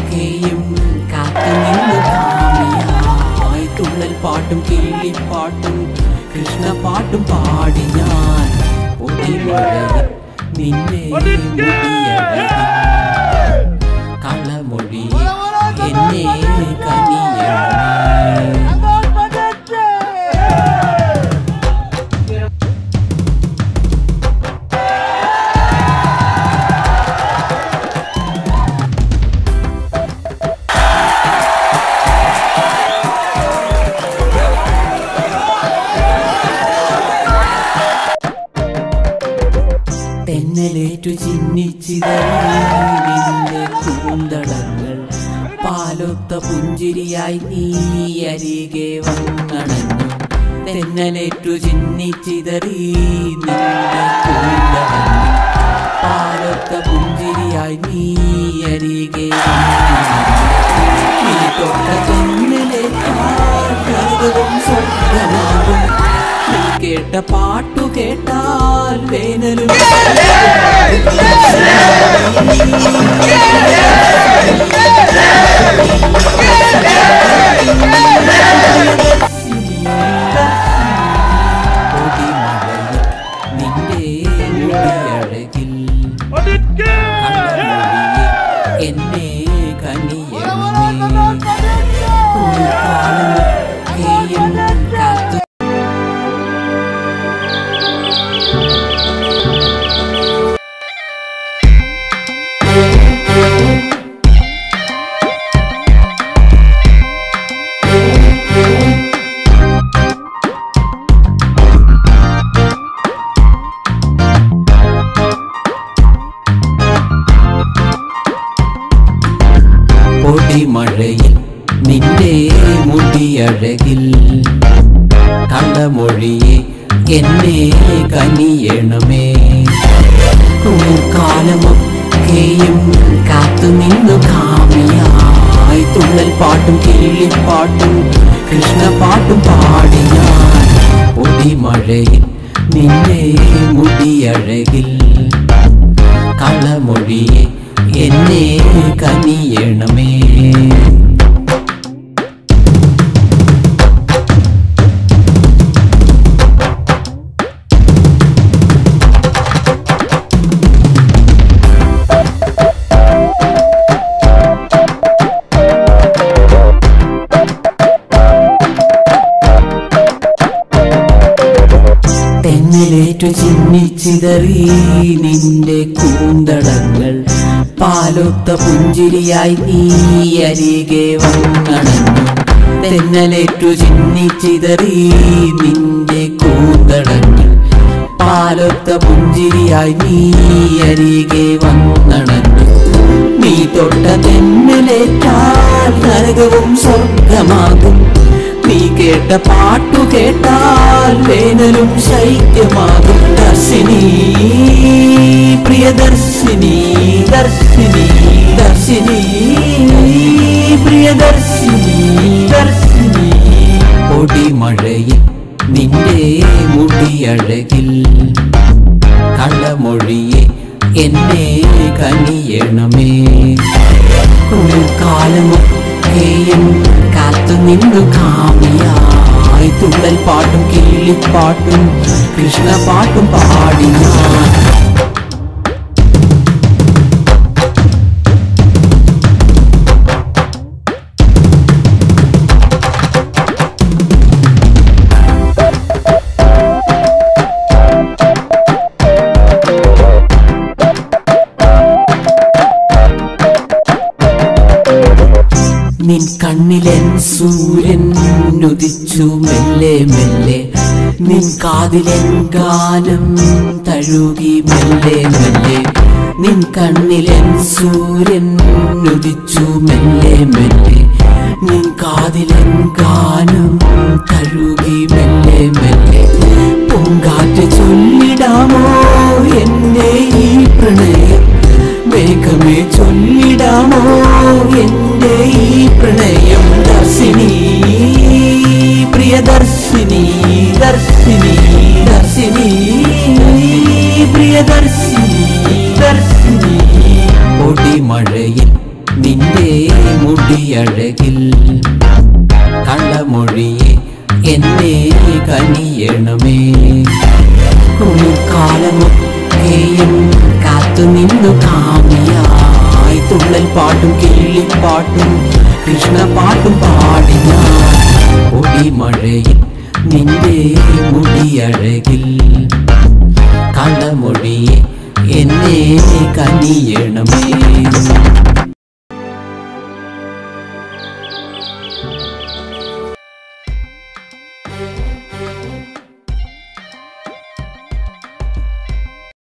കാലമൊക്കെയും കാത്തുനിന്നു കാമിയായി തുള്ളൽ പാട്ടും കിള്ളിപ്പാട്ടും കൃഷ്ണപാട്ടും പാടി ഞാൻ പൊടിമഴയിൽ നിന്നെ മുടിയഴകി കളമൊഴി എന്നെ കനിയണമേ തെന്നലേറ്റു ചിന്നിച്ചിതറിന്റെ കൂന്തളങ്ങൾ പാലൊത്ത പുഞ്ചിരിയായി നീ അരികെ വന്നണഞ്ഞു തെന്നലേറ്റു ചിന്നിച്ചിതറി നിന്റെ കൂന്തളങ്ങൾ പാലൊത്ത പുഞ്ചിരിയായി നീ അരികെ വന്നണഞ്ഞു നീ തൊട്ട തെന്നലേറ്റാകും സ്വർഗമാകും നീ കേട്ട പാട്ടു കേട്ടാൽ വേനലും പൊടിമഴയിൽ നിന്റെ മുടിയഴകിൽ കണ്ണമൊഴിയെ എന്നെ കനിയണമേ കാലമൊക്കെയും കാത്തു പൊടിമഴയിൽ നിന്റെ മുടിയഴകിൽ കള്ളമൊഴിയെ എന്നെ കനിയണമേ കാലമൊക്കെയും കാത്തുനിന്നു കാമിയായി തുള്ളൽ പാട്ടും കിള്ളിപ്പാട്ടും കൃഷ്ണപാട്ടും പാടി ഞാൻ പൊടിമഴയിൽ നിന്നെ മുടിയഴകിൽ കളമൊഴിയെ എന്നെ കനിയണമേ തെന്നിലേറ്റു ചിന്നിച്ചിതറി നിന്റെ കൂന്തളങ്ങൾ പാലൊത്ത പുഞ്ചിരിയായി നീ അരികെ വന്നണഞ്ഞു തെന്നലേറ്റു ചിന്നിച്ചിതറി നിന്റെ കൂന്തളങ്ങൾ പാലൊത്ത പുഞ്ചിരിയായി നീ അരികെ വന്നണഞ്ഞു നീ തൊട്ട തെന്നലേറ്റാൽ നരകവും സ്വർഗമാകും നീ കേട്ട പാട്ടു കേട്ടാൽ വേനലും ശൈത്യമാകും ദർശിനി പ്രിയദർശിനി ദർശിനി ദർശിനി പ്രിയദർശിനി ദർശിനി പൊടിമഴയിൽ നിന്റെ മുടിയഴകിൽ കള്ളമൊഴിയെ എന്നെ കനിയണമേ കാലമൊക്കെയും കാത്തുനിന്നു കാമിയായി തുള്ളൽ പാട്ടും കിള്ളിപ്പാട്ടും കൃഷ്ണപാട്ടും പാടി ഞാൻ നിൻ കണ്ണിലെൻ സൂര്യൻ ഉദിച്ചു മെല്ലെ മെല്ലെ നിൻ കാതിലെൻ ഗാനം തഴുകി മെല്ലെ മെല്ലെ നിൻ കണ്ണിലെൻ സൂര്യൻ ഉദിച്ചു മെല്ലെ മെല്ലെ നിൻ കാതിലെൻ ഗാനം തഴുകി മെല്ലെ മെല്ലെ പൂങ്കാറ്റ് ചൊല്ലിടാമോ എന്നെ ഈ പ്രണയം വേഗമേ ചൊല്ലിടാമോ എന്റെ ഈ പ്രണയം ദർശിനി പ്രിയദർശിനി ദർശിനി ദർശിനി പ്രിയദർശിനി ദർശിനി പൊടിമഴയിൽ നിന്റെ മുടിയഴകിൽ കള്ളമൊഴിയെ എന്നെ കനിയണമേ കുളിക്കാലമൊക്കെയും കാത്തുനിന്നു കാമിയായി തുള്ളൽ പാട്ടും കിള്ളിപ്പാട്ടും കൃഷ്ണപാട്ടും പാടി ഞാൻ പൊടിമഴയിൽ നിന്റെ മുടിയഴകിൽ കള്ളമൊഴിയെ എന്നെ കനിയണമേ